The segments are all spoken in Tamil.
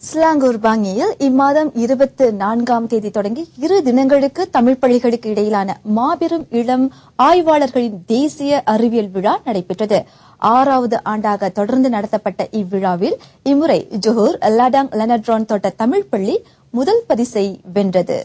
ஸ்லாங்கூர் பாங்கியில் இம்மாதம் இருபத்து நான்காம் தேதி தொடங்கி இரு தினங்களுக்கு தமிழ் பள்ளிகளுக்கு இடையிலான மாபெரும் இளம் ஆய்வாளர்களின் தேசிய அறிவியல் விழா நடைபெற்றது ஆறாவது ஆண்டாக தொடர்ந்து நடத்தப்பட்ட இவ்விழாவில் இம்முறை ஜொஹூர் லடாங் லெனட்ரான் தோட்ட தமிழ் பள்ளி முதல் பரிசை வென்றது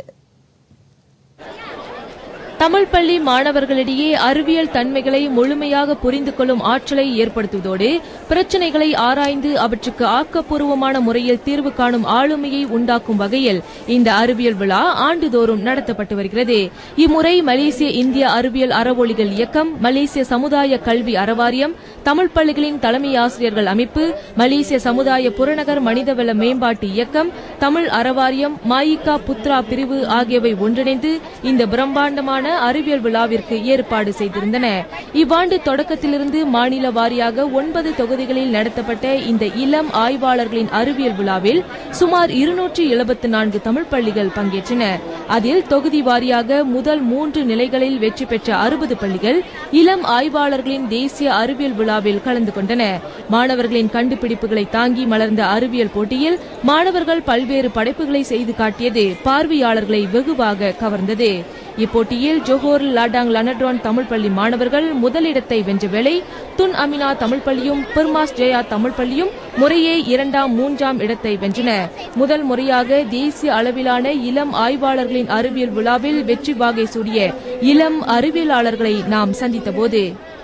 தமிழ் பள்ளி மாணவர்களிடையே அறிவியல் தன்மைகளை முழுமையாக புரிந்து கொள்ளும் ஆற்றலை ஏற்படுத்துவதோடு பிரச்சினைகளை ஆராய்ந்து அவற்றுக்கு ஆக்கப்பூர்வமான முறையில் தீர்வு காணும் ஆளுமையை உண்டாக்கும் வகையில் இந்த அறிவியல் விழா ஆண்டுதோறும் நடத்தப்பட்டு வருகிறது இம்முறை மலேசிய இந்திய அறிவியல் அறவொழிகள் இயக்கம் மலேசிய சமுதாய கல்வி அறவாரியம் தமிழ் பள்ளிகளின் தலைமை ஆசிரியர்கள் அமைப்பு மலேசிய சமுதாய புறநகர் மனிதவள மேம்பாட்டு இயக்கம் தமிழ் அறவாரியம் மாயிகா புத்ரா பிரிவு ஆகியவை ஒன்றிணைந்து இந்த பிரம்மாண்டமான அறிவியல் விழாவிற்கு ஏற்பாடு செய்திருந்தன இவ்வாண்டு தொடக்கத்திலிருந்து மாநில வாரியாக ஒன்பது தொகுதிகளில் நடத்தப்பட்ட இந்த இளம் ஆய்வாளர்களின் அறிவியல் விழாவில் சுமார் இருநூற்றி எழுபத்து நான்கு தமிழ் பள்ளிகள் பங்கேற்றன அதில் தொகுதி வாரியாக முதல் மூன்று நிலைகளில் வெற்றி பெற்ற அறுபது பள்ளிகள் இளம் ஆய்வாளர்களின் தேசிய அறிவியல் விழாவில் கலந்து கொண்டன மாணவர்களின் கண்டுபிடிப்புகளை தாங்கி மலர்ந்த அறிவியல் போட்டியில் மாணவர்கள் பல்வேறு படைப்புகளை செய்து காட்டியது பார்வையாளர்களை வெகுவாக கவர்ந்தது இப்போட்டியில் ஜோஹோர் லாடாங் லனட்ரான் தமிழ் பள்ளி மாணவர்கள் முதலிடத்தை வென்ற வேளை துன் அமினா தமிழ் பள்ளியும் பெர்மாஸ் ஜெயா தமிழ் பள்ளியும் முறையே இரண்டாம் மூன்றாம் இடத்தை வென்றன முதல் முறையாக தேசிய அளவிலான இளம் ஆய்வாளர்களின் அறிவியல் விழாவில் வெற்றி வாகை சூடிய இளம் அறிவியலாளர்களை நாம் சந்தித்தபோது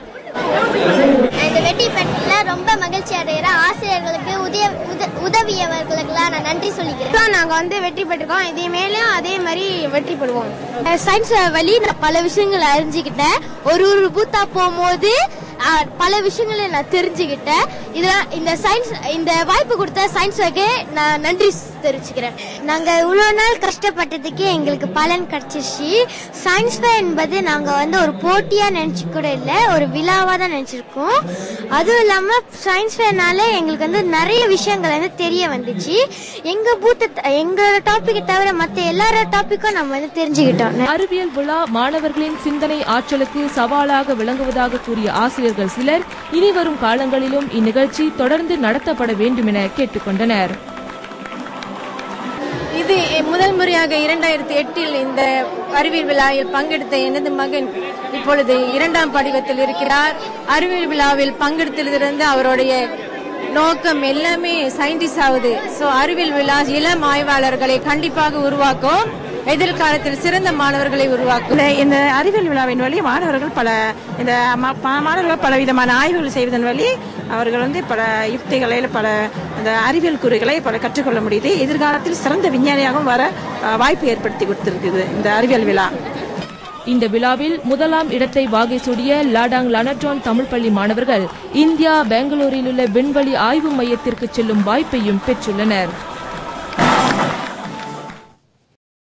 இந்த வெற்றி பெற்றதில் ரொம்ப மகிழ்ச்சி அடைகிற ஆசிரியர்களுக்கு உதய உத- உதவியவர்களுக்கெல்லாம் நான் நன்றி சொல்லிக்கிறேன் நாங்க வந்து வெற்றி பெற்றிருக்கோம் இதே மேலும் அதே மாதிரி வெற்றி பெறுவோம் சயின்ஸ் வழி நான் பல விஷயங்களை அறிஞ்சுக்கிட்டேன் ஒரு ஒரு பூத்தா போகும்போது அஹ், பல விஷயங்களை நான் தெரிஞ்சுக்கிட்டேன் இதெல்லாம் இந்த சயின்ஸ் இந்த வாய்ப்பு கொடுத்த சயின்ஸ் வகை நான் நன்றி தெரிவிச்சுக்கிறேன் நாங்க இவ்வளவு நாள் கஷ்டப்பட்டதுக்கு எங்களுக்கு பலன் கிடைச்சிருச்சு சயின்ஸ் ஃபேர் என்பது நாங்க வந்து ஒரு போட்டியா நினைச்சு கூட இல்ல ஒரு விழாவா தான் நினைச்சிருக்கோம் அதுவும் இல்லாம சயின்ஸ் ஃபேர்னால எங்களுக்கு வந்து நிறைய விஷயங்கள் வந்து தெரிய வந்துச்சு எங்க பூத்த எங்க டாபிக்கை தவிர மத்த எல்லாரோட டாபிக்கும் நம்ம வந்து தெரிஞ்சுக்கிட்டோம் அறிவியல் விழா மாணவர்களின் சிந்தனை ஆற்றலுக்கு சவாலாக விளங்குவதாக கூறிய ஆசிரியர்கள் சிலர் இனிவரும் காலங்களிலும் இந்நிகழ்ச்சி தொடர்ந்து நடத்தப்பட வேண்டும் என கேட்டுக்கொண்டனர் இது முதல் முறையாக இரண்டாயிரத்தி எட்டில் இந்த அறிவியல் விழாவில் பங்கெடுத்த எனது மகன் இப்பொழுது இரண்டாம் படிவத்தில் இருக்கிறார் அறிவியல் விழாவில் பங்கெடுத்ததிலிருந்து அவருடைய நோக்கம் எல்லாமே சயின்டிஸ்ட் ஆகுது சோ அறிவியல் விழா இளம் ஆய்வாளர்களை கண்டிப்பாக உருவாக்கும் எதிர்காலத்தில் சிறந்த மாணவர்களை உருவாக்கும் இந்த இந்த அறிவியல் விழாவின் வழி மாணவர்கள் பல இந்த ம- ப- மாணவர்கள் பல விதமான ஆய்வுகள் செய்வதன் வழி அவர்கள் வந்து பல யுக்திகளை பல இந்த அறிவியல் கூறுகளை பல கற்றுக்கொள்ள முடியுது எதிர்காலத்தில் சிறந்த விஞ்ஞானியாகவும் வர அஹ், வாய்ப்பு ஏற்படுத்தி கொடுத்திருக்குது இந்த அறிவியல் விழா இந்த விழாவில் முதலாம் இடத்தை வாகை சூடிய லாடாங் லனட்ரான் தமிழ் பள்ளி மாணவர்கள் இந்தியா பெங்களூரில் உள்ள விண்வெளி ஆய்வு மையத்திற்கு செல்லும் வாய்ப்பையும் பெற்றுள்ளனர்